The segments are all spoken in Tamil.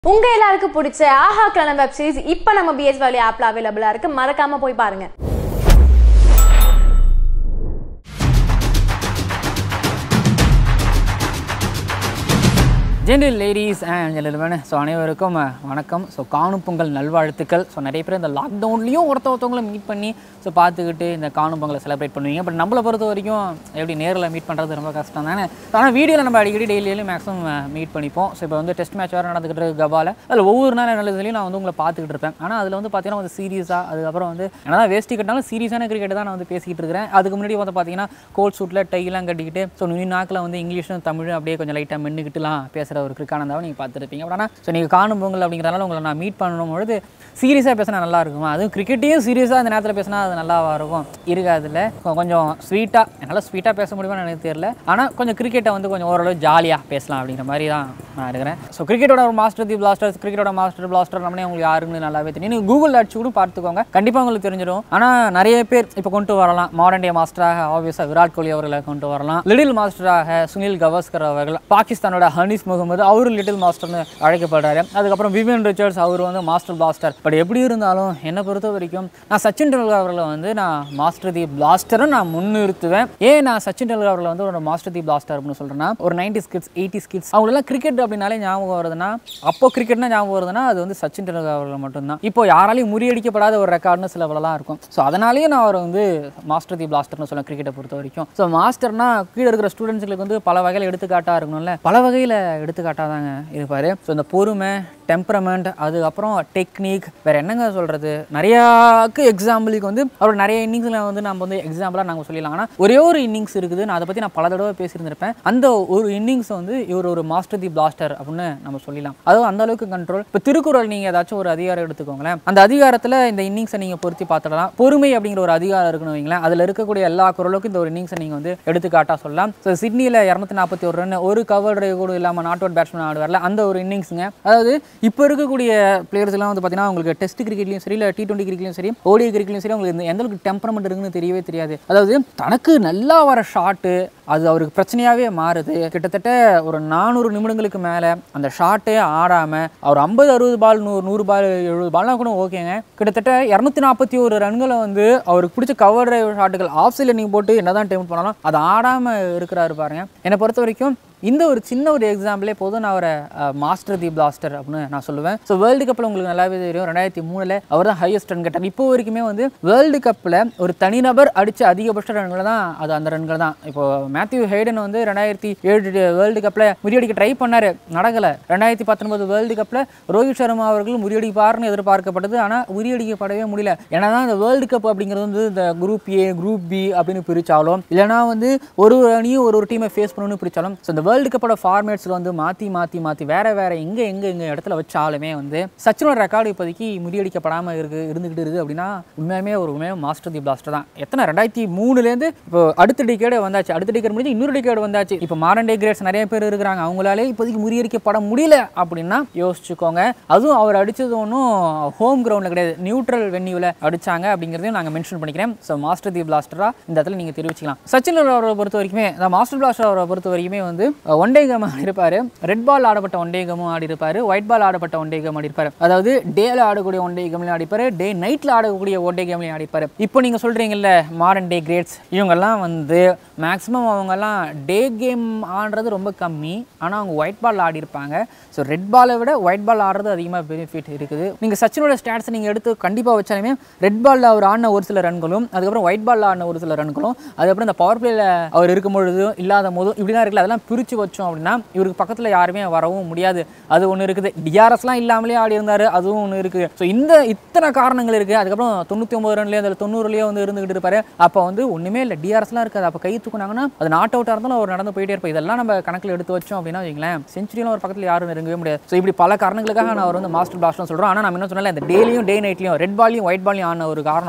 உங்க எல்லாருக்கும் பிடிச்ச ஆஹா கலன வெப் சீரிஸ் இப்போ நம்ம பிஎஸ் வேலி ஆப்ல அவைலபிளா இருக்கு மறக்காம போய் பாருங்க general ladies and gentlemen so அனைவருக்கும் அஹ், வணக்கம் ஸோ காணும் பொங்கல் நல்வாழ்த்துக்கள் ஸோ நிறைய பேர் இந்த லாக்டவுன்லேயும் ஒருத்த ஒருத்தவங்களை மீட் பண்ணி ஸோ பார்த்துக்கிட்டு இந்த காணும் பொங்கலை செலிப்ரேட் பண்ணுவீங்க பட் நம்மளை பொறுத்த வரைக்கும் எப்படி நேரில் மீட் பண்ணுறது ரொம்ப கஷ்டம் தானே ஆனால் வீடியோவில் நம்ம அடிக்கடி டெய்லியிலும் மேக்ஸிமம் மீட் பண்ணிப்போம் ஸோ இப்போ வந்து டெஸ்ட் மேட்ச் வேறு நடந்துக்கிட்டு இருக்கு கபால அதில் ஒவ்வொரு நாள் நல்லதுலையும் நான் வந்து உங்களை பார்த்துக்கிட்டு இருப்பேன் ஆனால் அதில் வந்து பார்த்தீங்கன்னா வந்து சீரியஸாக அதுக்கப்புறம் வந்து என்னதான் வேஸ்டி கட்டினாலும் சீரியஸான கிரிக்கெட் தான் நான் வந்து பேசிக்கிட்டு இருக்கிறேன் அதுக்கு முன்னாடி வந்து பார்த்தீங்கன்னா கோட் சூட்டில் டைலாம் கட்டிக்கிட்டு ஸோ நுனி நாக்கில் வந்து இங்கிலீஷும் தமிழும் அப்படியே கொஞ்சம் லைட்டாக மென்னுக்கிட்டுலாம் பேசுகிற ஒரு கிரிக்கானந்தாவை நீங்கள் பார்த்துருப்பீங்க பட் ஆனால் ஸோ நீங்கள் காணும் பொங்கல் அப்படிங்கிறனால உங்களை நான் மீட் பண்ணும் பொழுது சீரியஸாக பேசினா நல்லா இருக்குமா அதுவும் கிரிக்கெட்டையும் சீரியஸாக அந்த நேரத்தில் பேசினா அது நல்லாவா இருக்கும் இருக்காதுல்ல கொ- கொஞ்சம் ஸ்வீட்டாக என்னால் ஸ்வீட்டாக பேச முடியுமான்னு எனக்கு தெரியல ஆனால் கொஞ்சம் கிரிக்கெட்டை வந்து கொஞ்சம் ஓரளவு ஜாலியாக பேசலாம் அப்படிங்கிற மாதிரி தான் நான் இருக்கிறேன் ஸோ கிரிக்கெட்டோட ஒரு மாஸ்டர் தி பிளாஸ்டர்ஸ் கிரிக்கெட்டோட மாஸ்டர் பிளாஸ்டர் நம்மளே உங்களுக்கு யாருன்னு நல்லாவே தெரியும் நீங்கள் கூகுள் அடிச்சு கூட பார்த்துக்கோங்க கண்டிப்பாக உங்களுக்கு தெரிஞ்சிடும் ஆனால் நிறைய பேர் இப்போ கொண்டு வரலாம் மாடர்ன் டே மாஸ்டராக ஆப்வியஸாக விராட் கோலி அவர்களை கொண்டு வரலாம் லிட்டில் மாஸ்டராக சுனில் கவாஸ்கர் அவர்கள் பாகிஸ்தானோட ஹனீஸ் முகமது அவரும் லிட்டில் மாஸ்டர்னு அழைக்கப்படுறாரு அதுக்கப்புறம் விவியன் ரிச்சர்ட்ஸ் அவர் வந்து மாஸ்டர் பிளாஸ்டர் பட் எப்படி இருந்தாலும் என்னை பொறுத்த வரைக்கும் நான் சச்சின் டெண்டுல்கர் அவர்களை வந்து நான் மாஸ்டர் தி பிளாஸ்டரை நான் முன்னிறுத்துவேன் ஏன் நான் சச்சின் டெண்டுல்கர் அவர்களை வந்து ஒரு மாஸ்டர் தி பிளாஸ்டர் அப்படின்னு சொல்கிறேன்னா ஒரு நைன்டி ஸ்கிட்ஸ் எயிட்டி ஸ்கிட்ஸ் அவங்களெல்லாம் கிரிக்கெட் அப்படின்னாலே ஞாபகம் வருதுன்னா அப்போ கிரிக்கெட்னா ஞாபகம் வருதுன்னா அது வந்து சச்சின் டெண்டுல்கர் அவர்கள் மட்டும்தான் இப்போ யாராலையும் முறியடிக்கப்படாத ஒரு ரெக்கார்ட்னு சிலவெல்லாம் இருக்கும் ஸோ அதனாலேயே நான் அவர் வந்து மாஸ்டர் தி பிளாஸ்டர்னு சொல்ல கிரிக்கெட்டை பொறுத்த வரைக்கும் ஸோ மாஸ்டர்னா கீழே இருக்கிற ஸ்டூடெண்ட்ஸுக்கு வந்து பல வகையில் எடுத்துக்காட்டாக இருக்கணும்ல பல வகையில் எடுத்துக்காட்டாக தாங்க இருப்பார் ஸோ இந்த பொறுமை டெம்பரமெண்ட் அதுக்கப்புறம் டெக்னிக் வேறு என்னங்க சொல்கிறது நிறையாக்கு எக்ஸாம்பிளுக்கு வந்து அவரோட நிறைய இன்னிங்ஸில் வந்து நம்ம வந்து எக்ஸாம்பிளாக நாங்கள் சொல்லிடலாம் ஆனால் ஒரே ஒரு இன்னிங்ஸ் இருக்குது நான் அதை பற்றி நான் பல தடவை பேசியிருந்திருப்பேன் அந்த ஒரு இன்னிங்ஸ் வந்து இவர் ஒரு மாஸ்டர் தி பிளாஸ்டர் அப்படின்னு நம்ம சொல்லலாம் அதுவும் அந்த அளவுக்கு கண்ட்ரோல் இப்போ திருக்குறள் நீங்கள் ஏதாச்சும் ஒரு அதிகாரம் எடுத்துக்கோங்களேன் அந்த அதிகாரத்தில் இந்த இன்னிங்ஸை நீங்கள் பொருத்தி பார்த்துடலாம் பொறுமை அப்படிங்கிற ஒரு அதிகாரம் இருக்குன்னு வைங்களேன் அதில் இருக்கக்கூடிய எல்லா குரலுக்கும் இந்த ஒரு இன்னிங்ஸை நீங்கள் வந்து எடுத்துக்காட்டாக சொல்லலாம் ஸோ சிட்னியில் இரநூத்தி நாற்பத்தி ஒரு ரன் ஒரு கவர் டிரைவ் கூட இல்லாமல் நாட் அவுட் பேட்ஸ்மேன் ஆடுவார்ல அந்த ஒரு இன்னிங்ஸுங்க அதாவது இப்போ இருக்கக்கூடிய பிளேயர்ஸ்லாம் வந்து பார்த்தீங்கன்னா உங்களுக்கு டெஸ்ட் கிரிக்கெட்லையும் சரி இல்லை டி டுவெண்ட்டி கிரிக்கெட்லையும் சரி ஓடி கிரிக்கெட்லையும் சரி உங்களுக்கு இந்த எந்த அளவுக்கு டெம்பரமெண்ட் இருக்குன்னு தெரியவே தெரியாது அதாவது தனக்கு நல்லா வர ஷாட்டு அது அவருக்கு பிரச்சனையாகவே மாறுது கிட்டத்தட்ட ஒரு நானூறு நிமிடங்களுக்கு மேலே அந்த ஷாட்டே ஆடாமல் அவர் ஐம்பது அறுபது பால் நூறு நூறு பால் எழுபது பால்லாம் கூட ஓகேங்க கிட்டத்தட்ட இரநூத்தி நாற்பத்தி ஒரு ரன்களை வந்து அவருக்கு பிடிச்ச கவர் டிரைவ் ஷாட்டுகள் ஆஃப் சைடில் நீங்கள் போட்டு என்னதான் டைம் பண்ணாலும் அது ஆடாமல் இருக்கிறாரு பாருங்க என்னை பொறுத்த வரைக்கும் இந்த ஒரு சின்ன ஒரு எக்ஸாம்பிளே போதும் நான் அவரை மாஸ்டர் தி பிளாஸ்டர் அப்படின்னு நான் சொல்லுவேன் ஸோ வேர்ல்டு கப்பில் உங்களுக்கு நல்லாவே தெரியும் ரெண்டாயிரத்தி மூணில் அவர் தான் ஹையஸ்ட் ரன் கட்டர் இப்போ வரைக்குமே வந்து வேர்ல்டு கப்பில் ஒரு தனிநபர் அடித்த அதிகபட்ச ரன்கள் தான் அது அந்த ரன்கள் தான் இப்போ மேத்யூ ஹேடன் வந்து ரெண்டாயிரத்தி ஏழு வேர்ல்டு கப்பில் முறியடிக்க ட்ரை பண்ணார் நடக்கலை ரெண்டாயிரத்தி பத்தொன்பது வேர்ல்டு கப்பில் ரோஹித் சர்மா அவர்கள் முறியடிப்பார்னு எதிர்பார்க்கப்பட்டது ஆனால் முறியடிக்கப்படவே முடியல ஏன்னா தான் இந்த வேர்ல்டு கப் அப்படிங்கிறது வந்து இந்த குரூப் ஏ குரூப் பி அப்படின்னு பிரித்தாலும் இல்லைனா வந்து ஒரு ஒரு அணியும் ஒரு ஒரு டீமை ஃபேஸ் பண்ணணும்னு பிரித்தாலும் ஸோ இந்த வேர்ல்டு கப்போட ஃபார்மேட்ஸில் வந்து மாற்றி மாற்றி மாற்றி வேற வேற எங்கே எங்கே எங்கே இடத்துல வச்சாலுமே வந்து சச்சினோட ரெக்கார்டு இப்போதைக்கு முறியடிக்கப்படாமல் இருக்கு இருந்துகிட்டு இருக்குது அப்படின்னா உண்மையுமே ஒரு உண்மையாக மாஸ்டர் தி பிளாஸ்டர் தான் எத்தனை ரெண்டாயிரத்தி மூணுலேருந்து இப்போ அடுத்த டிகேடு வந்தாச்சு அடுத்த டிகேட் முடிஞ்சு இன்னொரு டிகேடு வந்தாச்சு இப்போ மாரன் டே கிரேட்ஸ் நிறைய பேர் இருக்கிறாங்க அவங்களாலே இப்போதைக்கு முறியடிக்கப்பட முடியல அப்படின்னா யோசிச்சுக்கோங்க அதுவும் அவர் அடித்தது ஒன்றும் ஹோம் கிரவுண்டில் கிடையாது நியூட்ரல் வென்யூவில் அடிச்சாங்க அப்படிங்கிறதையும் நாங்கள் மென்ஷன் பண்ணிக்கிறேன் ஸோ மாஸ்டர் தி பிளாஸ்டராக இந்த இடத்துல நீங்கள் தெரிவிச்சுக்கலாம் சச்சின் அவரை பொறுத்த வரைக்குமே இந்த மாஸ்டர் பிளாஸ்டர் அவரை பொறுத்த வரைக்குமே வந்து ஒன் டே கேம் ஆடிருப்பாரு ரெட் பால் ஆடப்பட்ட ஒன் டே கேமும் ஆடி இருப்பாரு ஒயிட் பால் ஆடப்பட்ட ஒன் டே கேம் ஆடிருப்பாரு அதாவது டேல ஆடக்கூடிய ஒன் டே கேம்லையும் ஆடிப்பாரு டே நைட்டில் ஆடக்கூடிய ஒன் டே கேம்லையும் ஆடிப்பாரு இப்போ நீங்கள் சொல்கிறீங்கல்ல மாடர்ன் டே கிரேட்ஸ் இவங்கெல்லாம் வந்து மேக்ஸிமம் அவங்கெல்லாம் டே கேம் ஆடுறது ரொம்ப கம்மி ஆனால் அவங்க ஒயிட் பால் ஆடிருப்பாங்க ஸோ ரெட் பாலை விட ஒயிட் பால் ஆடுறது அதிகமாக பெனிஃபிட் இருக்குது நீங்கள் சச்சினோட ஸ்டாட்ஸை நீங்கள் எடுத்து கண்டிப்பாக வச்சாலுமே ரெட் பாலில் அவர் ஆடின ஒரு சில ரன்களும் அதுக்கப்புறம் ஒயிட் பாலில் ஆடின ஒரு சில ரன்களும் அதுக்கப்புறம் இந்த பவர் பிளேயில் அவர் இருக்கும் பொழுதும் இல்லாத போதும் இப்படிலாம் இருக்குல்ல அதெல்லாம் பிரித்து வச்சோம் அப்படின்னா இவருக்கு பக்கத்தில் யாருமே வரவும் முடியாது அது ஒன்று இருக்குது டிஆர்எஸ்லாம் இல்லாமலே ஆடி இருந்தார் அதுவும் ஒன்று இருக்குது ஸோ இந்த இத்தனை காரணங்கள் இருக்குது அதுக்கப்புறம் தொண்ணூற்றி ஒம்பது ரன்லேயே அந்த தொண்ணூறுலேயே வந்து இருந்துகிட்டு இருப்பாரு அப்போ வந்து ஒன்றுமே இல்லை டிஆர்எஸ்லாம் இருக்காது அப்போ கை தூக்குனாங்கன்னா அது நாட் அவுட்டாக இருந்தாலும் அவர் நடந்து போயிட்டே இருப்பார் இதெல்லாம் நம்ம கணக்கில் எடுத்து வச்சோம் அப்படின்னா வைங்களேன் செஞ்சுரியில் ஒரு பக்கத்தில் யாரும் நெருங்கவே முடியாது ஸோ இப்படி பல காரணங்களுக்காக நான் அவர் வந்து மாஸ்டர் பிளாஸ்ட்னு சொல்கிறோம் ஆனால் நம்ம என்ன சொன்னால இந்த டேலியும் டே நைட்லையும் ரெட் பாலையும் ஒயிட் பாலையும் ஆன ஒரு காரணம்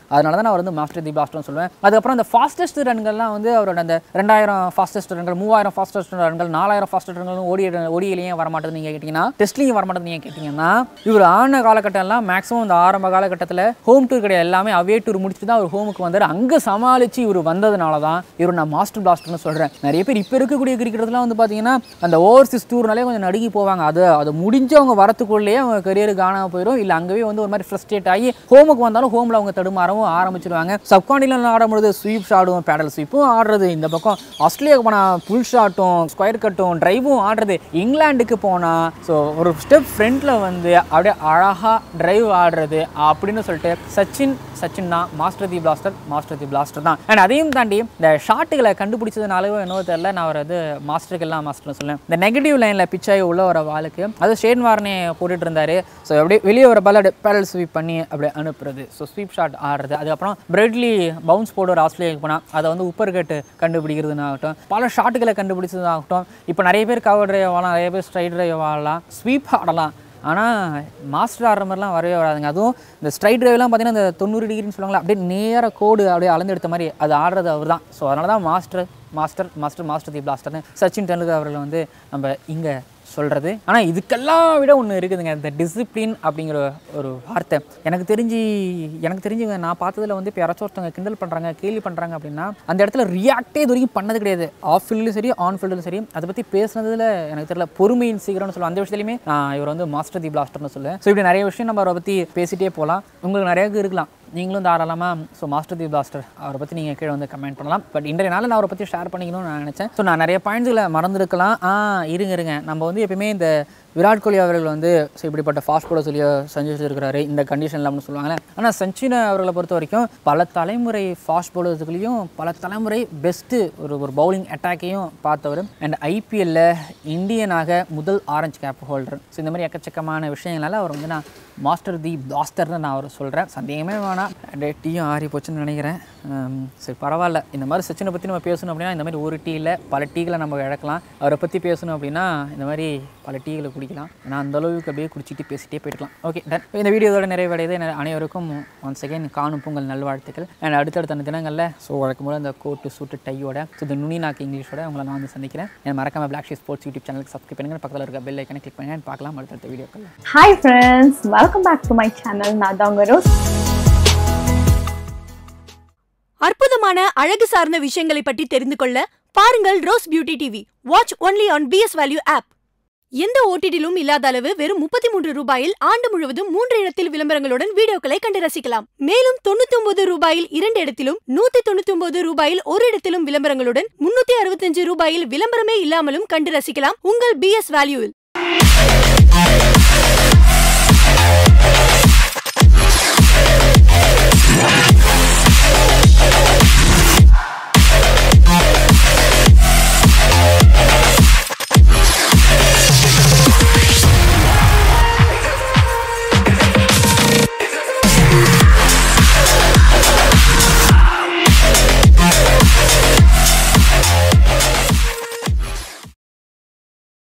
அதனால தான் நான் அவர் வந்து மாஸ்டர் தி பிளாஸ்டர்னு சொல்லுவேன் அதுக்கப்புறம் அந்த ஃபாஸ்டஸ்ட் ரன்கள்லாம் வந்து அவரோட அந்த ரெண்டாயிரம் ஃபாஸ்டஸ்ட் ரன்கள் மூவாயிரம் ஃபாஸ்டஸ்ட் ரன்கள் நாலாயிரம் ஃபாஸ்டஸ்ட் ரன்களும் ஓடி ஓடியிலேயே வரமாட்டேன்னு நீங்கள் கேட்டிங்கன்னா டெஸ்ட்லையும் வரமாட்டேன்னு நீங்கள் கேட்டிங்கன்னா இவர் ஆன காலகட்டம்லாம் மேக்ஸிமம் இந்த ஆரம்ப காலகட்டத்தில் ஹோம் டூர் கிடையாது எல்லாமே அவே டூர் முடிச்சுட்டு தான் அவர் ஹோமுக்கு வந்தார் அங்கே சமாளித்து இவர் வந்ததுனால தான் இவர் நான் மாஸ்டர் பிளாஸ்டர்னு சொல்கிறேன் நிறைய பேர் இப்போ இருக்கக்கூடிய கிரிக்கெட்லாம் வந்து பார்த்தீங்கன்னா அந்த ஓவர்சீஸ் டூர்னாலே கொஞ்சம் நடுங்கி போவாங்க அது அது முடிஞ்சு அவங்க வரத்துக்குள்ளேயே அவங்க கரியர் காணாம போயிடும் இல்லை அங்கேயே வந்து ஒரு மாதிரி ஃப்ரஸ்ட்ரேட் ஆகி ஹோமுக்கு வந்தாலும் ஹோமில் அவங்க தடுமாறவும் ஆரம்பிச்சிருவாங்க சப்காண்டினில் ஆடும்பொழுது ஸ்வீப் ஷாட்டும் பேடல் ஸ்வீப்பும் ஆடுறது இந்த பக்கம் ஆஸ்திரேலியாவுக்கு போனால் புல் ஷாட்டும் ஸ்கொயர் கட்டும் டிரைவும் ஆடுறது இங்கிலாந்துக்கு போனால் ஸோ ஒரு ஸ்டெப் ஃப்ரண்ட்டில் வந்து அப்படியே அழகாக டிரைவ் ஆடுறது அப்படின்னு சொல்லிட்டு சச்சின் சச்சின் தான் master the blaster master the blaster தான் அண்ட் அதையும் தாண்டி இந்த ஷாட்டுகளை கண்டுபிடிச்சதுனாலவோ என்னவோ தெரியல நான் அவர் வந்து மாஸ்டருக்கு எல்லாம் மாஸ்டர்னு சொல்லுவேன் இந்த நெகட்டிவ் லைனில் பிச் ஆகி உள்ள வர வாளுக்கு அது ஷேன் வார்னே போட்டுட்டு இருந்தாரு ஸோ அப்படியே வெளியே வர பால் அப்படியே பேரல் ஸ்வீப் பண்ணி அப்படியே அனுப்புறது ஸோ ஸ்வீப் ஷாட் ஆடுறது அதுக்கப்புறம் பிரெட்லி பவுன்ஸ் போட்டு ஒரு ஆஸ்திரேலியாவுக்கு போனால் அதை வந்து உப்பர் கட்டு கண்டுபிடிக்கிறதுனாகட்டும் பல ஷாட்டுகளை கண்டுபிடிச்சதாகட்டும் இப்போ நிறைய பேர் கவர் டிரைவ் ஆடலாம் நிறைய பேர் ஸ்ட்ரைட் டிரைவ் ஆடலாம் ஸ்வீப் ஆடலாம் ஆனால் மாஸ்டர் ஆடுற மாதிரிலாம் வரவே வராதுங்க அதுவும் இந்த ஸ்ட்ரைட் டிரைவ்லாம் பார்த்தீங்கன்னா இந்த தொண்ணூறு டிகிரின்னு சொல்லுவாங்களா அப்படியே நேர கோடு அப்படியே அளந்து எடுத்த மாதிரி அது ஆடுறது அவர் தான் ஸோ அதனால தான் master master master master the பிளாஸ்டர்னு சச்சின் டெண்டுல்கர் அவர்களை வந்து நம்ம இங்கே சொல்கிறது ஆனால் இதுக்கெல்லாம் விட ஒன்று இருக்குதுங்க இந்த டிசிப்ளின் அப்படிங்கிற ஒரு வார்த்தை எனக்கு தெரிஞ்சு எனக்கு தெரிஞ்சுங்க நான் பார்த்ததுல வந்து இப்போ யாராச்சும் ஒருத்தவங்க கிண்டல் பண்ணுறாங்க கேலி பண்ணுறாங்க அப்படின்னா அந்த இடத்துல ரியாக்டே இது வரைக்கும் பண்ணது கிடையாது ஆஃப் ஃபீல்டும் சரி ஆன் ஃபீல்டும் சரி அதை பற்றி பேசுனதுல எனக்கு தெரியல பொறுமையின் சீக்கிரம்னு சொல்லுவேன் அந்த விஷயத்துலையுமே நான் இவர் வந்து மாஸ்டர் தி பிளாஸ்டர்னு சொல்லுவேன் ஸோ இப்படி நிறைய விஷயம் நம்ம அவரை பற்றி பேசிட்டே போகலாம் உங்களுக்கு நிறைய இருக்கலாம் நீங்களும் தாராளமாக ஸோ மாஸ்டர் தி பிளாஸ்டர் அவரை பற்றி நீங்கள் கீழே வந்து கமெண்ட் பண்ணலாம் பட் இன்றைய நாள் நான் அவரை பற்றி ஷேர் பண்ணிக்கணும்னு நான் நினச்சேன் ஸோ நான் நிறைய பாயிண்ட்ஸுகளை மறந்துருக்கலாம் ஆ இருங்க இருங்க நம்ம வந்து எப்பயுமே இந்த விராட் கோலி அவர்கள் வந்து ஸோ இப்படிப்பட்ட ஃபாஸ்ட் போட சொல்லி செஞ்சு வச்சிருக்கிறாரு இந்த கண்டிஷனில் அப்படின்னு சொல்லுவாங்களே ஆனால் சச்சின் அவர்களை பொறுத்த வரைக்கும் பல தலைமுறை ஃபாஸ்ட் பவுலர்ஸுக்குள்ளேயும் பல தலைமுறை பெஸ்ட்டு ஒரு ஒரு பவுலிங் அட்டாக்கையும் பார்த்தவர் அண்ட் ஐபிஎல்ல இந்தியனாக முதல் ஆரஞ்சு கேப் ஹோல்டர் ஸோ இந்த மாதிரி எக்கச்சக்கமான விஷயங்களால அவர் வந்து நான் மாஸ்டர் தி பிளாஸ்டர்னு நான் அவர் சொல்கிறேன் சந்தேகமே வேணாம் அப்படியே டீயும் ஆறி போச்சுன்னு நினைக்கிறேன் ஹம், சரி பரவாயில்ல இந்த மாதிரி சச்சினை பற்றி நம்ம பேசணும் அப்படின்னா இந்த மாதிரி ஒரு டீயில் பல டீகளை நம்ம இழக்கலாம் அவரை பற்றி பேசணும் அப்படின்னா இந்த மாதிரி பல டீகளை குடிக்கலாம் ஏன்னா அந்த அளவுக்கு அப்படியே குடிச்சிட்டு பேசிட்டே போயிடலாம் ஓகே டன் இந்த வீடியோவோட நிறைவடையுது என- அனைவருக்கும் ஒன்ஸ் அகைன் காணும் பொங்கல் நல்வாழ்த்துக்கள் அண்ட் அடுத்தடுத்த தினங்களில் ஸோ வழக்கம் போல அந்த கோட்டு சூட்டு டையோட ஸோ இந்த நுனி நாக்கு இங்கிலீஷோட உங்களை நான் வந்து சந்திக்கிறேன் என் மறக்காம பிளாக் ஷீ ஸ்போர்ட்ஸ் யூடியூப் சேனலுக்கு சப்ஸ்கிரைப் பண்ணுங்க பக்கத்தில் இருக்க பெல் ஐக்கனை கிளிக் பண்ணுங்க and பார்க்கலாம் அடுத்தடுத்த வீடியோக்கள் Hi friends, welcome back to my channel Nadangaro. அற்புதமான அழகு சார்ந்த விஷயங்களை பற்றி தெரிந்து கொள்ள பாருங்கள் rose beauty TV watch only on BS value app எந்த ஓடிடிலும் இல்லாத அளவு வெறும் முப்பத்தி மூன்று ரூபாயில் ஆண்டு முழுவதும் மூன்று இடத்தில் விளம்பரங்களுடன் வீடியோக்களை கண்டு ரசிக்கலாம் மேலும் தொண்ணூத்தி ஒன்பது ரூபாயில் இரண்டு இடத்திலும் நூத்தி தொண்ணூத்தி ஒன்பது ரூபாயில் ஒரு இடத்திலும் விளம்பரங்களுடன் முன்னூத்தி அறுபத்தஞ்சு ரூபாயில் விளம்பரமே இல்லாமலும் கண்டு ரசிக்கலாம் உங்கள் பிஎஸ் வேல்யூவில்